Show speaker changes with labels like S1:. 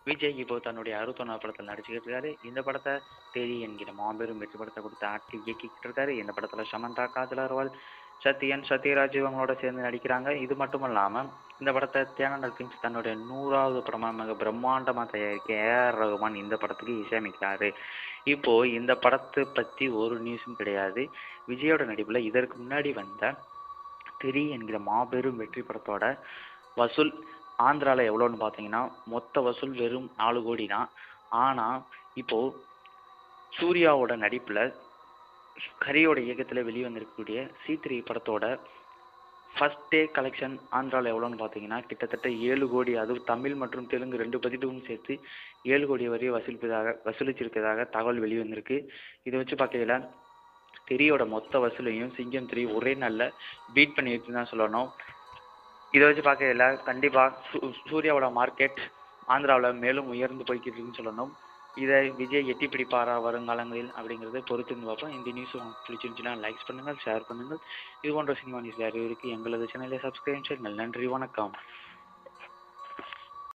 S1: விஜய் இப்போ தன்னுடைய அறுபத்தொன்னாவது படத்தில் நடிச்சுக்கிட்டு இருக்காரு இந்த படத்தை தேதி என்கிற மாபெரும் வெற்றி படத்தை கொடுத்து ஆட்டி இயக்கிக்கிட்டு இருக்காரு இந்த படத்தில் சமந்தா காஜல் அகர்வால் சத்யன் சத்யராஜ் இவங்களோட சேர்ந்து நடிக்கிறாங்க இது மட்டும் இல்லாமல் இந்த படத்தை தேனண்டல் ஃபிலிம்ஸ் தன்னுடைய நூறாவது படமாக மிக பிரம்மாண்டமாக தயாரிக்க ஏஆர் ரகுமான் இந்த படத்துக்கு இசையமைக்கிறாரு இப்போ இந்த படத்தை பற்றி ஒரு நியூஸும் கிடையாது விஜயோட நடிப்பில் இதற்கு முன்னாடி வந்த திரி என்கிற மாபெரும் வெற்றி படத்தோட வசூல் ஆந்திராவில் எவ்வளோன்னு பார்த்தீங்கன்னா மொத்த வசூல் வெறும் நாலு கோடி தான் ஆனால் இப்போது சூர்யாவோட நடிப்பில் கரியோட இயக்கத்தில் வெளிவந்திருக்கக்கூடிய சி த்ரீ படத்தோட ஃபஸ்ட் டே கலெக்ஷன் ஆந்திராவில் எவ்வளோன்னு பார்த்தீங்கன்னா கிட்டத்தட்ட ஏழு கோடி அதுவும் தமிழ் மற்றும் தெலுங்கு ரெண்டு பதிப்பும் சேர்த்து ஏழு கோடி வரையும் வசூலிப்பதாக வசூலிச்சிருக்கதாக தகவல் வெளிவந்திருக்கு இதை வச்சு பார்க்கையில திரியோட மொத்த வசூலையும் சிங்கம் த்ரீ ஒரே நாளில் பீட் பண்ணியிருக்குன்னு தான் சொல்லணும் இதை வச்சு பார்க்கையில கண்டிப்பாக சூ சூர்யாவோட மார்க்கெட் ஆந்திராவில் மேலும் உயர்ந்து போய்கிட்டு இருக்குன்னு சொல்லணும் இதை விஜய் எட்டி பிடிப்பாரா வருங்காலங்களில் அப்படிங்கிறத பொறுத்து இருந்து பார்ப்போம் இந்த நியூஸ் உங்களுக்கு பிடிச்சிருந்துச்சுன்னா லைக்ஸ் பண்ணுங்கள் ஷேர் பண்ணுங்கள் இது போன்ற சினிமா நியூஸ் வேறு இருக்குது எங்களது சேனலை சப்ஸ்கிரைப் செய்யுங்கள் நன்றி வணக்கம்